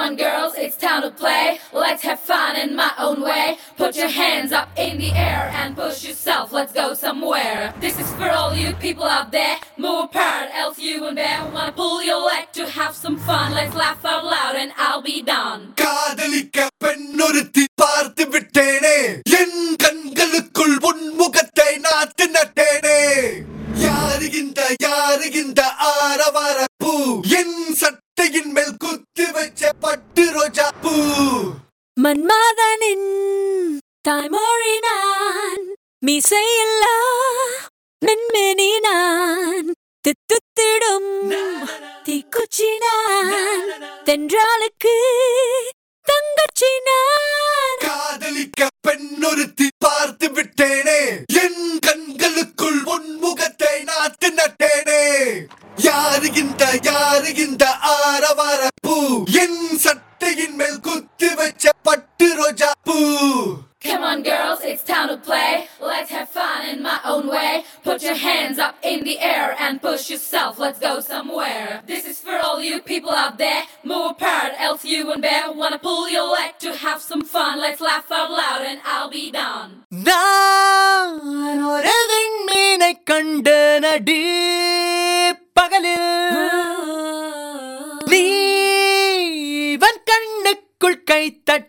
on, girls, it's time to play. Let's have fun in my own way. Put your hands up in the air and push yourself. Let's go somewhere. This is for all you people out there. Move apart, else you and bear. Wanna pull your leg to have some fun. Let's laugh out loud and I'll be done. காதலிக்க பெண்ணொருத்தி பார்த்து விட்டேனே என் கண்களுக்குள் உன் முகத்தை நாத்து நட்டேனே யாரு இந்த யாரு இந்த ஆரவார பூ என் சட்டையின் மேல் குத்து வச்ச பட்டு ரோஜா பூ மன்மதனின் தாய்மொழி நான் மீசையில்லா மென்மெனி நான் தித்துத்திடும் தீக்குச்சி நான் தென்றாளுக்கு தங்கச்சி நான் காதலிக்க பெண்ணொருத்தி பார்த்து விட்டேனே என் கண்களுக்குள் உன் முகத்தை நாத்து நட்டேனே யாரு இந்த யாரு இந்த ஆரவார பூ என் சட்டையின் மேல் குத்து வச்ச பட்டு ரோஜா பூ Come on, girls, it's time to play. Let's have fun in my own way. Put your hands up in the air and push yourself. Let's go somewhere. This is for all you people out there. Move apart, else you and bear. Wanna pull your leg to have some fun. Let's laugh out loud and I'll be done. நான் ஒரு விண்மீனை கண்ட நடி பகலில் நீ இவன் கண்ணுக்குள் கை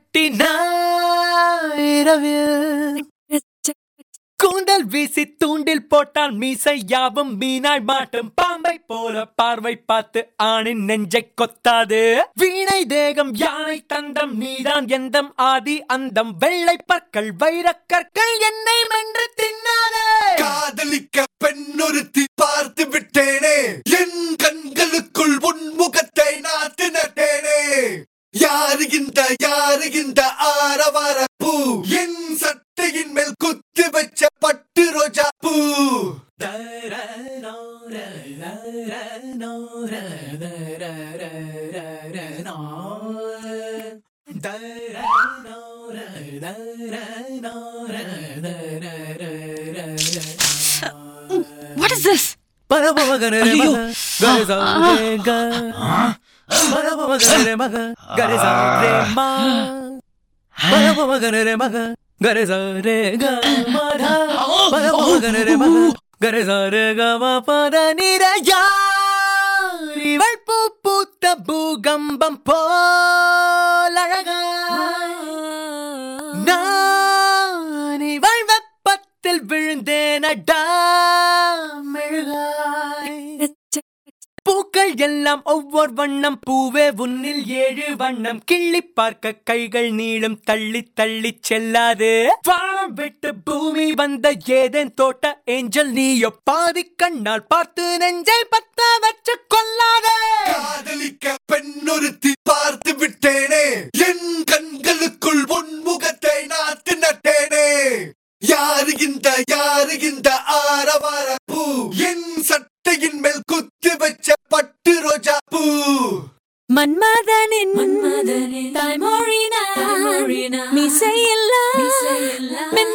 தட்டினாயிரவில் கூந்தல் வீசி தூண்டில் போட்டால் மீசை யாவும் மீனாய் மாட்டும் பாம்பை போல பார்வை பார்த்து ஆணின் நெஞ்சை கொத்தாது வீணை தேகம் யானை தந்தம் நீதான் எந்தம் ஆதி அந்தம் வெள்ளை பற்கள் வைரக்கற்கள் என்னை மென்று தின்னாதே காதலிக்க பெண்ணொருத்தி பார்த்து விட்டேனே என் கண்களுக்குள் உன் முகத்தை நாத்து நட்டேனே யாரு இந்த யாரு இந்த ஆரவார பூ என் சட்டையின் மேல் குத்து வச்ச பட்டு ரோஜா பூ What is this? ஐயோ இவள் பூ பூத்த பூகம்பம் போலழகா நான் இவள் வெப்பத்தில் விழுந்தேனடா மெழுகாய் பூக்கள் எல்லாம் ஒவ்வொரு வண்ணம் பூவே உன்னில் ஏழு வண்ணம் கிள்ளி பார்க்க கைகள் நீளும் தள்ளி தள்ளி செல்லாது வானம் விட்டு பூமி வந்த ஏதேன் தோட்ட ஏஞ்சல் நீயோ பாதி கண்ணால் பார்த்து நெஞ்சை பத்த வச்சு கொல்லாதே காதலிக்க பெண்ணொருத்தி பார்த்து விட்டேனே என் கண்களுக்குள் உன் முகத்தை நாத்து நட்டேனே யாரு இந்த யாரு இந்த ஆரவார பூ என் சட்டையின் மேல் குத்து வச்ச பட்டு ரோஜா பூ மன்மதனின் மன்மதனின் தாய்மொழி தாய்மொழி நான் நான் மீசையில்லா மீசையில்லா மென்மெனி